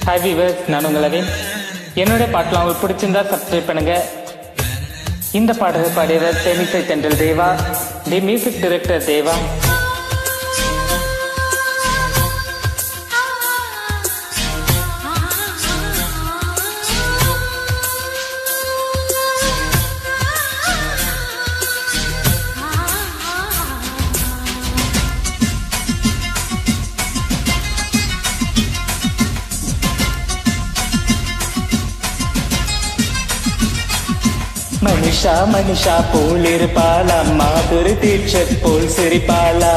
hi viewers நான் உங்கள் அவின் என்னோட பாட்டெலாம் உங்களுக்கு பிடிச்சிருந்தா சப்ஸ்கிரைப் பண்ணுங்க இந்த பாடலை பாடியவர் தேனிசை தென்றல் தேவா தி மியூசிக் டைரக்டர் தேவா மனுஷா மனுஷா போல் இருப்பாளா மாதுரி தீட்சத் போல் சிரிப்பாளா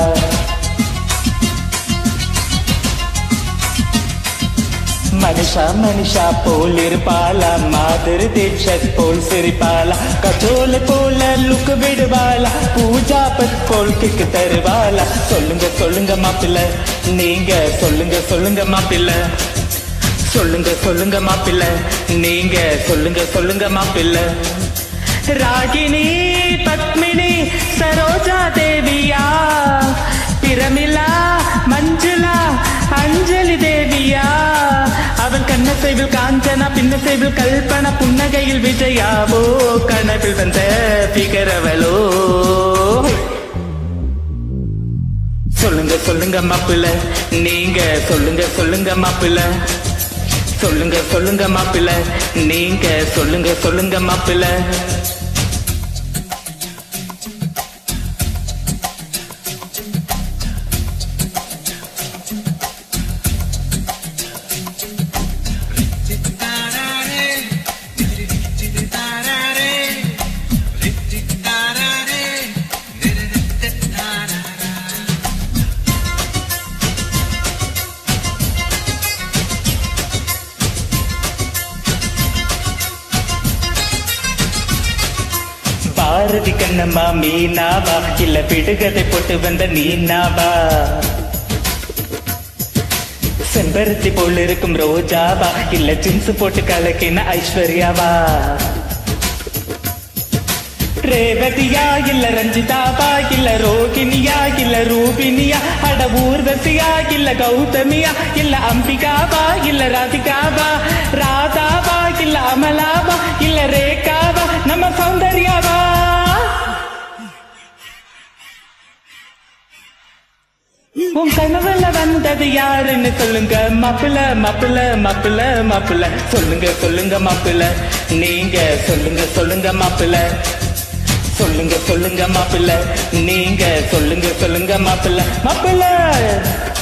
மனுஷா மனுஷா போல் இருப்பாளா மாதிரி தீட்சத் போல் சிரிப்பாளா கச்சோல போல லுக்கு விடுவாளா பூஜா பத் போல் கிக்கு தருவாளா சொல்லுங்க சொல்லுங்க மாப்பிள்ள நீங்க சொல்லுங்க சொல்லுங்க மாப்பிள்ள சொல்லுங்க சொல்லுங்க மாப்பிள்ள நீங்க சொல்லுங்க சொல்லுங்க மாப்பிள்ள ராகினி பத்மினி சரோஜா தேவியா பிரமிளா மஞ்சுளா அஞ்சலி தேவியா அவள் கண்ணசைவில் காஞ்சனா பின்னசைவில் கல்பனா புன்னகையில் விஜயாவோ கனவில் வந்த பிகரவளோ சொல்லுங்க சொல்லுங்க மாப்பிள்ள நீங்க சொல்லுங்க சொல்லுங்க மாப்பிள்ள சொல்லுங்க சொல்லுங்க மாப்பிள்ள நீங்க சொல்லுங்க சொல்லுங்க மாப்பிள்ள பாரதி கண்ணம்மா மீனாவா இல்ல விடுகதை போட்டு வந்த நீனாவா செம்பருத்தி போல் இருக்கும் ரோஜாவா இல்ல ஜின்ஸ் போட்டு கலக்கின ஐஸ்வர்யாவா ரேவதியா இல்ல ரஞ்சிதாவா இல்ல ரோகிணியா இல்ல ரூபினியா அட ஊர்வசியா இல்ல கௌதமியா இல்ல அம்பிகாவா இல்ல ராதிகாவா ராதாவா இல்ல அமலாவா இல்ல ரேகாவா நம்ம சௌந்தர்யாவா உன் கனவுல வந்தது யாருன்னு சொல்லுங்க மாப்பிள்ள மாப்பிள்ள மாப்பிள்ள மாப்பிள்ள சொல்லுங்க சொல்லுங்க மாப்பிள்ள நீங்க சொல்லுங்க சொல்லுங்க மாப்பிள்ள சொல்லுங்க சொல்லுங்க மாப்பிள்ள நீங்க சொல்லுங்க சொல்லுங்க மாப்பிள்ள மாப்பிள்ள